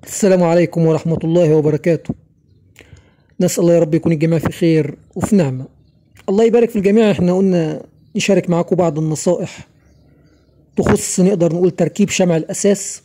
السلام عليكم ورحمة الله وبركاته نسأل الله يا رب يكون الجميع في خير وفي نعمة الله يبارك في الجميع احنا قلنا نشارك معاكم بعض النصائح تخص نقدر نقول تركيب شمع الأساس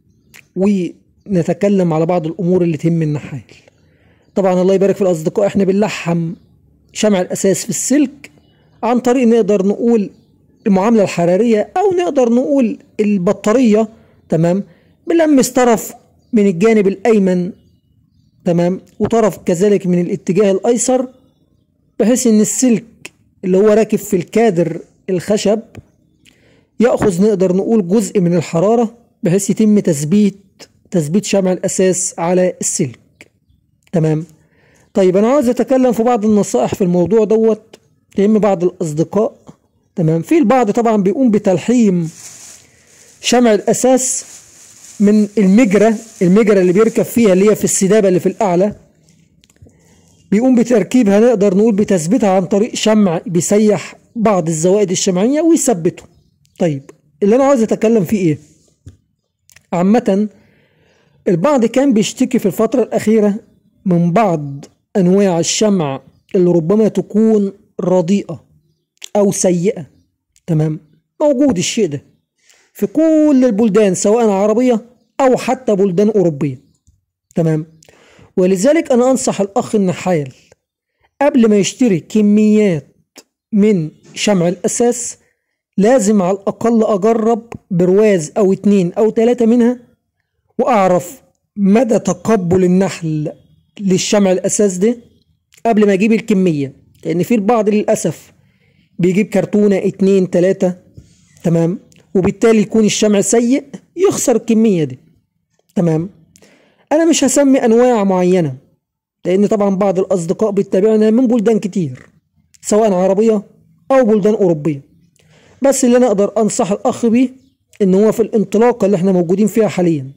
ونتكلم على بعض الأمور اللي تهم النحال طبعا الله يبارك في الأصدقاء احنا بنلحم شمع الأساس في السلك عن طريق نقدر نقول المعاملة الحرارية أو نقدر نقول البطارية تمام بنلمس طرف من الجانب الأيمن تمام وطرف كذلك من الاتجاه الأيسر بحيث إن السلك اللي هو راكب في الكادر الخشب يأخذ نقدر نقول جزء من الحرارة بحيث يتم تثبيت تثبيت شمع الأساس على السلك تمام طيب أنا عاوز أتكلم في بعض النصائح في الموضوع دوت تهم بعض الأصدقاء تمام في البعض طبعا بيقوم بتلحيم شمع الأساس من المجرى المجرى اللي بيركب فيها اللي هي في السدابة اللي في الأعلى بيقوم بتركيبها نقدر نقول بتثبيتها عن طريق شمع بيسيح بعض الزوائد الشمعية ويثبته طيب اللي أنا عاوز أتكلم فيه إيه عامة البعض كان بيشتكي في الفترة الأخيرة من بعض أنواع الشمع اللي ربما تكون رديئة أو سيئة تمام موجود الشيء ده في كل البلدان سواء عربية أو حتى بلدان أوروبية تمام ولذلك أنا أنصح الأخ النحال قبل ما يشتري كميات من شمع الأساس لازم على الأقل أجرب برواز أو اتنين أو تلاتة منها وأعرف مدى تقبل النحل للشمع الأساس ده قبل ما أجيب الكمية لأن في البعض للأسف بيجيب كرتونة اتنين تلاتة تمام وبالتالي يكون الشمع سيء يخسر الكمية دي تمام أنا مش هسمي أنواع معينة لأن طبعا بعض الأصدقاء بيتابعنا من بلدان كتير سواء عربية أو بلدان أوروبية بس اللي أنا أقدر أنصح الأخ بيه إن هو في الانطلاقة اللي احنا موجودين فيها حاليا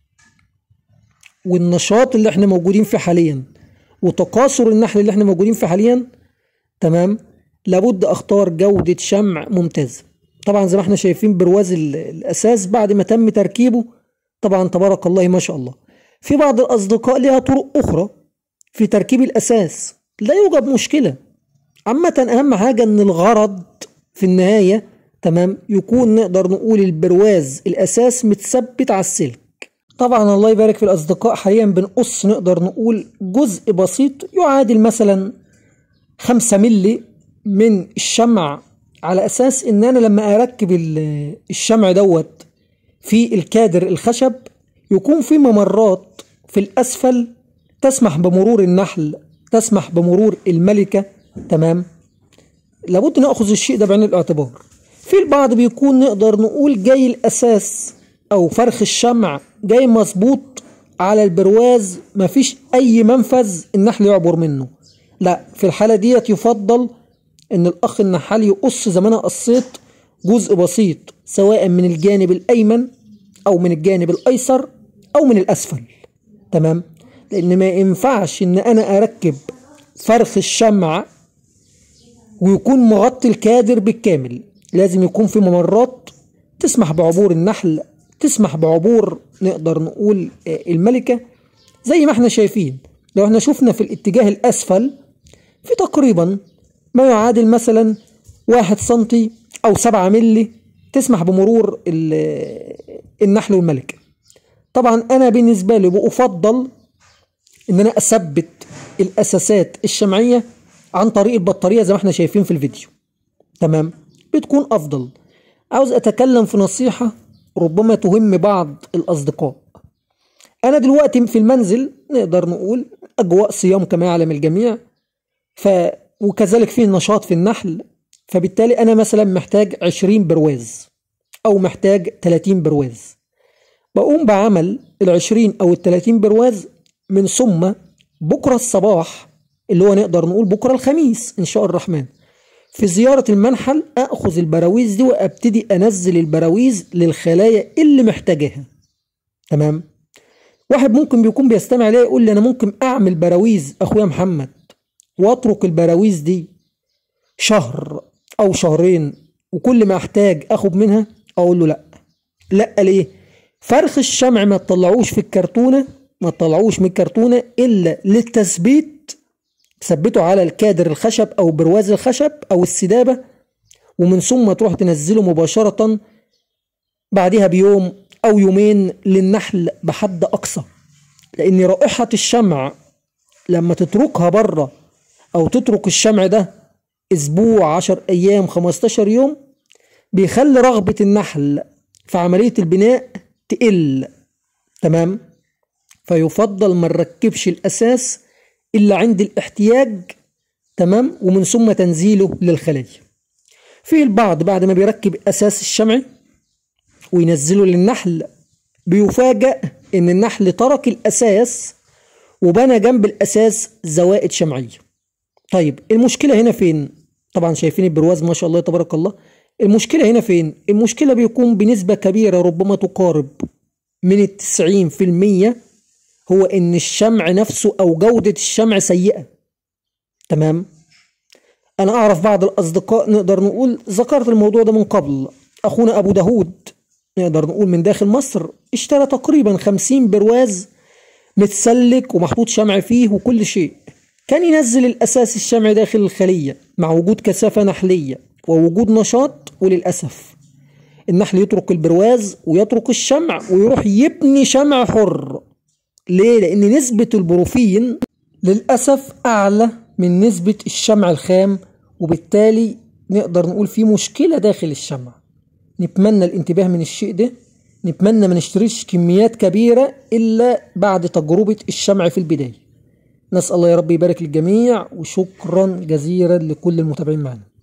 والنشاط اللي احنا موجودين فيه حاليا وتكاثر النحل اللي احنا موجودين فيه حاليا تمام لابد اختار جودة شمع ممتازة طبعا زي ما احنا شايفين برواز الاساس بعد ما تم تركيبه طبعا تبارك الله ما شاء الله في بعض الاصدقاء لها طرق اخرى في تركيب الاساس لا يوجد مشكلة عامة اهم حاجة ان الغرض في النهاية تمام يكون نقدر نقول البرواز الاساس متثبت على السلك طبعا الله يبارك في الاصدقاء حاليا بنقص نقدر نقول جزء بسيط يعادل مثلا خمسة ملي من الشمع على اساس ان انا لما اركب الشمع دوت في الكادر الخشب يكون في ممرات في الاسفل تسمح بمرور النحل تسمح بمرور الملكة تمام لابد ناخذ الشيء ده بعين الاعتبار في البعض بيكون نقدر نقول جاي الاساس او فرخ الشمع جاي مظبوط على البرواز مفيش اي منفذ النحل يعبر منه لا في الحالة ديت يفضل ان الاخ النحال يقص زي ما انا قصيت جزء بسيط سواء من الجانب الايمن او من الجانب الايسر او من الاسفل تمام لان ما ينفعش ان انا اركب فرخ الشمع ويكون مغطي الكادر بالكامل لازم يكون في ممرات تسمح بعبور النحل تسمح بعبور نقدر نقول الملكة زي ما احنا شايفين لو احنا شفنا في الاتجاه الاسفل في تقريبا ما يعادل مثلا واحد سنتي او سبعة ملي تسمح بمرور النحل والملكة طبعا انا بالنسبة لي بأفضل ان انا اثبت الاساسات الشمعية عن طريق البطارية زي ما احنا شايفين في الفيديو تمام بتكون افضل عاوز اتكلم في نصيحة ربما تهم بعض الاصدقاء انا دلوقتي في المنزل نقدر نقول اجواء صيام كما يعلم الجميع ف وكذلك فيه نشاط في النحل فبالتالي انا مثلا محتاج 20 برواز او محتاج 30 برواز بقوم بعمل ال 20 او ال 30 برواز من ثم بكره الصباح اللي هو نقدر نقول بكره الخميس ان شاء الرحمن في زيارة المنحل اخذ البراويز دي وابتدي انزل البراويز للخلايا اللي محتاجاها تمام واحد ممكن بيكون بيستمع ليا يقول لي انا ممكن اعمل براويز اخويا محمد واترك البراويز دي شهر او شهرين وكل ما احتاج اخد منها اقول له لا لا ليه فرخ الشمع ما تطلعوش في الكرتونة ما تطلعوش من الكرتونة إلا للتثبيت تثبته على الكادر الخشب أو برواز الخشب أو السدابة ومن ثم تروح تنزله مباشرة بعدها بيوم أو يومين للنحل بحد أقصى لأن رائحة الشمع لما تتركها بره أو تترك الشمع ده أسبوع عشر أيام خمستاشر يوم بيخلي رغبة النحل في عملية البناء تقل تمام فيفضل ما نركبش الأساس إلا عند الاحتياج تمام ومن ثم تنزيله للخلايا في البعض بعد ما بيركب أساس الشمع وينزله للنحل بيفاجأ إن النحل ترك الأساس وبنى جنب الأساس زوائد شمعية طيب المشكلة هنا فين؟ طبعا شايفين البرواز ما شاء الله تبارك الله المشكلة هنا فين؟ المشكلة بيكون بنسبة كبيرة ربما تقارب من التسعين في المية هو إن الشمع نفسه أو جودة الشمع سيئة تمام؟ أنا أعرف بعض الأصدقاء نقدر نقول ذكرت الموضوع ده من قبل أخونا أبو داود نقدر نقول من داخل مصر اشترى تقريبا خمسين برواز متسلك ومحطوط شمع فيه وكل شيء كان ينزل الأساس الشمع داخل الخلية مع وجود كثافة نحلية ووجود نشاط وللأسف النحل يترك البرواز ويترك الشمع ويروح يبني شمع حر ليه؟ لأن نسبة البروفين للأسف أعلى من نسبة الشمع الخام وبالتالي نقدر نقول في مشكلة داخل الشمع نتمنى الانتباه من الشيء ده نتمنى ما نشتريش كميات كبيرة إلا بعد تجربة الشمع في البداية نسأل الله يا رب يبارك للجميع وشكرا جزيلا لكل المتابعين معنا